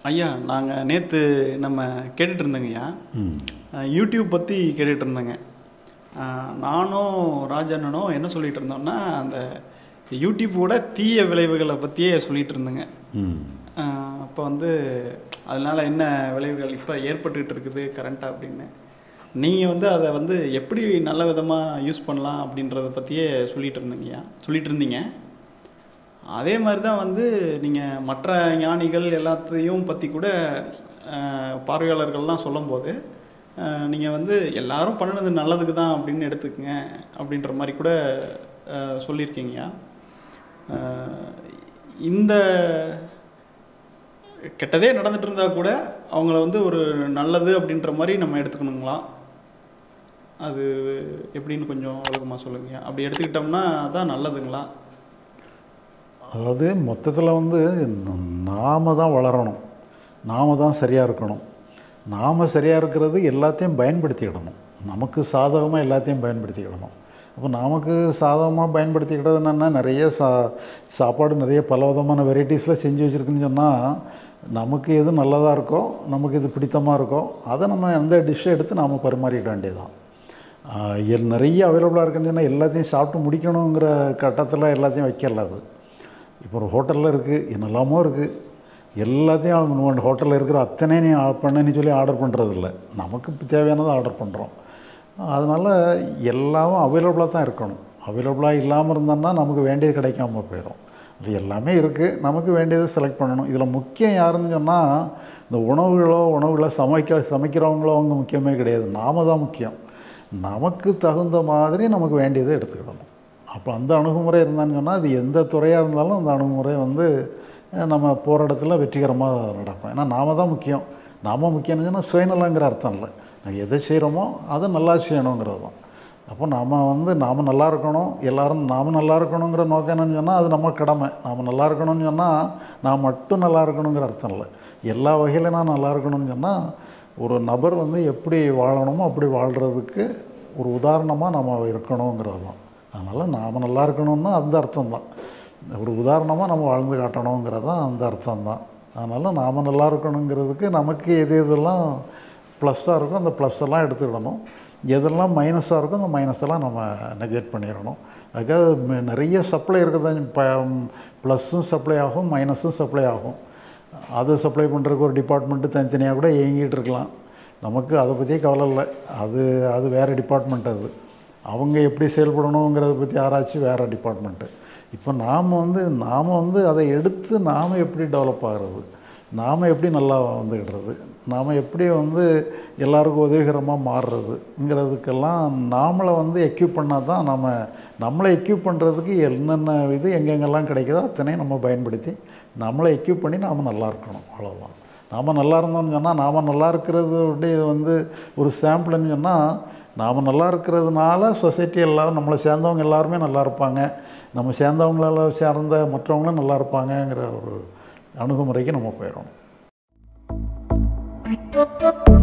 ஐயா நாங்கள் நேற்று நம்ம கேட்டுட்டு இருந்தோங்கய்யா ம் அஹ், யூடியூப் பற்றி கேட்டுட்டு இருந்தேங்க அஹ், நானும் ராஜண்ணனும் என்ன சொல்லிட்டு இருந்தோம்னா அந்த யூடியூப்போட தீய விளைவுகளை பற்றியே சொல்லிட்டு இருந்தேங்க ம் அப்போ வந்து அதனால் என்ன விளைவுகள் இப்போ ஏற்பட்டுக்கிட்டு இருக்குது கரண்ட்டாக அப்படின்னு நீங்கள் வந்து அதை வந்து எப்படி நல்ல விதமாக யூஸ் பண்ணலாம் அப்படின்றத பற்றியே சொல்லிட்டு இருந்தீங்கய்யா சொல்லிட்டு இருந்தீங்க அதே மாதிரி தான் வந்து நீங்கள் மற்ற ஞானிகள் எல்லாத்தையும் பற்றி கூட அஹ், பார்வையாளர்கள்லாம் சொல்லும்போது நீங்கள் வந்து எல்லாரும் பண்ணினது நல்லதுக்கு தான் அப்படின்னு எடுத்துக்கங்க அப்படின்ற மாதிரி கூட அஹ், சொல்லியிருக்கீங்கய்யா அஹ், இந்த கெட்டதே நடந்துட்டு இருந்தா கூட அவங்கள வந்து ஒரு நல்லது அப்படின்ற மாதிரி நம்ம எடுத்துக்கணுங்களா அது எப்படின்னு கொஞ்சம் விளக்கமாக சொல்லுங்க அப்படி எடுத்துக்கிட்டோம்னா அதான் நல்லதுங்களா அதாவது மொத்தத்தில் வந்து நாம தான் வளரணும் நாம தான் சரியாக இருக்கணும் நாம் சரியாக இருக்கிறது எல்லாத்தையும் பயன்படுத்திக்கிடணும் நமக்கு சாதகமாக எல்லாத்தையும் பயன்படுத்திக்கிடணும் அப்போ நமக்கு சாதகமாக பயன்படுத்திக்கிட்டது என்னென்னா நிறைய சா சாப்பாடு நிறைய பல விதமான வெரைட்டிஸில் செஞ்சு வச்சுருக்குன்னு சொன்னால் நமக்கு எது நல்லதாக இருக்கோ நமக்கு இது பிடித்தமாக இருக்கோ அதை நம்ம அந்த டிஷ்ஷை எடுத்து நாம் பரிமாறிக்கிட வேண்டியதுதான் ஆஹ் எல் நிறைய அவைலபிளாக இருக்குன்னு சொன்னால் எல்லாத்தையும் சாப்பிட்டு முடிக்கணுங்கிற கட்டத்தில் எல்லாத்தையும் வைக்கல அது இப்போ ஒரு ஹோட்டலில் இருக்குது என்னெல்லாமோ இருக்குது எல்லாத்தையும் ஹோட்டலில் இருக்கிற அத்தனை நீ பண்ணுன்னு சொல்லி ஆர்டர் பண்ணுறதில்ல நமக்கு தேவையானதை ஆர்டர் பண்ணுறோம் அதனால் எல்லாமே அவைலபிளாக தான் இருக்கணும் அவைலபிளாக இல்லாமல் இருந்தோம்னா நமக்கு வேண்டியது கிடைக்காம போயிடும் இது எல்லாமே இருக்குது நமக்கு வேண்டியதை செலக்ட் பண்ணணும் இதில் முக்கியம் யாருன்னு சொன்னால் இந்த உணவுகளோ உணவுகளை சமைக்க சமைக்கிறவங்களோ அவங்க முக்கியமே கிடையாது நாம தான் முக்கியம் நமக்கு தகுந்த மாதிரி நமக்கு வேண்டியதை எடுத்துக்கிடணும் அப்போ அந்த அணுகுமுறை இருந்தான்னு சொன்னால் அது எந்த துறையாக இருந்தாலும் அந்த அணுகுமுறை வந்து அஹ், நம்ம போகிற இடத்துல வெற்றிகரமாக நடக்கும் ஏன்னா நாம தான் முக்கியம் நாம முக்கியம்னு சொன்னால் சுயநலங்கிற அர்த்தம் இல்லை நம்ம எதை செய்கிறோமோ அதை நல்லா செய்யணுங்கிறது தான் அப்போ நாம் வந்து நாம் நல்லா இருக்கணும் எல்லாரும் நாம் நல்லா இருக்கணுங்கிற நோக்கம் என்னன்னு சொன்னால் அது நம்ம கடமை நாம் நல்லா இருக்கணும்னு சொன்னால் நான் மட்டும் நல்லா இருக்கணுங்கிற அர்த்தம் இல்லை எல்லா வகையிலும் நான் நல்லா இருக்கணும்னு சொன்னால் ஒரு நபர் வந்து எப்படி வாழணுமோ அப்படி வாழ்கிறதுக்கு ஒரு உதாரணமாக நம்ம இருக்கணுங்கிறது தான் அதனால் நாம் நல்லா இருக்கணும்னா அந்த அர்த்தம் தான் ஒரு உதாரணமாக நம்ம வாழ்ந்து காட்டணுங்கிறது தான் அந்த அர்த்தம் தான் அதனால் நாம் நல்லா இருக்கணுங்கிறதுக்கு நமக்கு எது எதெல்லாம் ப்ளஸ்ஸாக இருக்கோ அந்த ப்ளஸ் எல்லாம் எடுத்துக்கிடணும் எதெல்லாம் மைனஸாக இருக்கோ அந்த மைனஸ் எல்லாம் நம்ம நெகேட் பண்ணிடணும் அதுக்காக ம- நிறைய சப்ளை இருக்குது இப்போ ப்ளஸ்ஸும் சப்ளை ஆகும் மைனஸும் சப்ளை ஆகும் அதை சப்ளை பண்ணுறதுக்கு ஒரு டிபார்ட்மெண்ட்டு தனித்தனியாக கூட இயங்கிட்டு இருக்கலாம் நமக்கு அதை பற்றியே கவலை இல்லை அது அது வேறு டிபார்ட்மெண்ட் அது அவங்க எப்படி செயல்படணுங்கிறத பற்றி ஆராய்ச்சி வேறு டிபார்ட்மெண்ட்டு இப்போ நாம் வந்து நாம் வந்து அதை எடுத்து நாம் எப்படி டெவலப் ஆகிறது நாம் எப்படி நல்லா வந்துக்கிடுறது நாம் எப்படி வந்து எல்லாருக்கும் உதவிகரமாக மாறுறதுங்கிறதுக்கெல்லாம் நாமளை வந்து எக்யூப் பண்ணால் தான் நம்ம நம்மளை எக்யூப் பண்ணுறதுக்கு என்னென்ன இது எங்கெங்கெல்லாம் கிடைக்குதோ அத்தனையும் நம்ம பயன்படுத்தி நம்மளை எக்யூப் பண்ணி நாம் நல்லா இருக்கணும் அவ்வளோதான் நாம் நல்லா இருந்தோம்னு சொன்னால் நாம் நல்லா இருக்கிறது விட இது வந்து ஒரு சாம்பிள்னு சொன்னால் நாம் நல்லா இருக்கிறதுனால சொசைட்டி எல்லாம் நம்மளை சேர்ந்தவங்க எல்லாருமே நல்லா இருப்பாங்க நம்ம சேர்ந்தவங்களால சேர்ந்த மற்றவங்களும் நல்லா இருப்பாங்கங்கிற ஒரு அணுகுமுறைக்கு நம்ம போயிடணும்